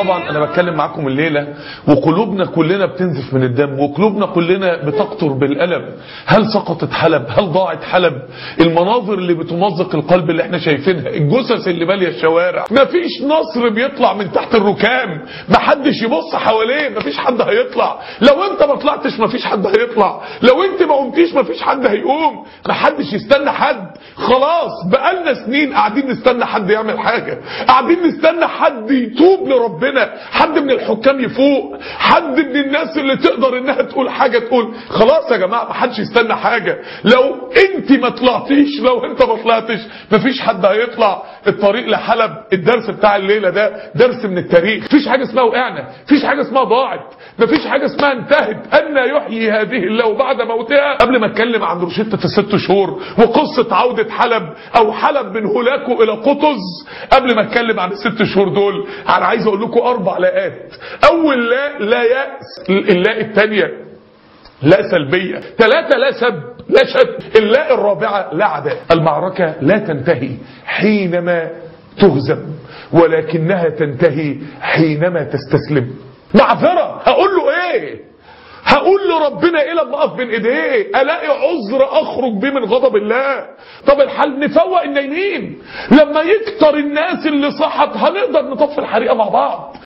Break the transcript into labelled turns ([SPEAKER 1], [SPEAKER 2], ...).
[SPEAKER 1] طبعا انا بتكلم معاكم الليله وقلوبنا كلنا بتنزف من الدم وقلوبنا كلنا بتقطر بالالم هل سقطت حلب هل ضاعت حلب المناظر اللي بتمزق القلب اللي احنا شايفينها الجثث اللي ماليه الشوارع مفيش نصر بيطلع من تحت الركام محدش يبص حواليه مفيش حد هيطلع لو انت ما طلعتش مفيش حد هيطلع لو انت ما قمتيش مفيش حد هيقوم محدش يستنى حد خلاص بقالنا سنين قاعدين نستنى حد يعمل حاجه قاعدين نستنى حد يتوب لربنا حد من الحكام يفوق حد من الناس اللي تقدر انها تقول حاجه تقول خلاص يا جماعه محدش يستنى حاجه لو انت ما طلعتيش لو انت ما طلعتش مفيش حد هيطلع الطريق لحلب الدرس بتاع الليله ده درس من التاريخ مفيش حاجه اسمها وقعنا مفيش حاجه اسمها ضاعت مفيش حاجه اسمها انتهت ان يحيي هذه الله بعد موتها قبل ما اتكلم عن روشته الست شهور وقصه عوده حلب او حلب من هولاكو الى قطز قبل ما اتكلم عن الست شهور دول انا عايز اقول لكم اربع لاءات اول لا لا ياس اللاء الثانيه لا سلبية ثلاثة لا سب لا شك اللاء الرابعة لا عداء المعركة لا تنتهي حينما تهزم ولكنها تنتهي حينما تستسلم معذرة هقول له ايه هقول لربنا ايه لما اقف بين ايديه الاقي عذر اخرج بيه من غضب الله طب الحل نفوق النايمين لما يكتر الناس اللي صحت هنقدر نطفي الحريقه مع بعض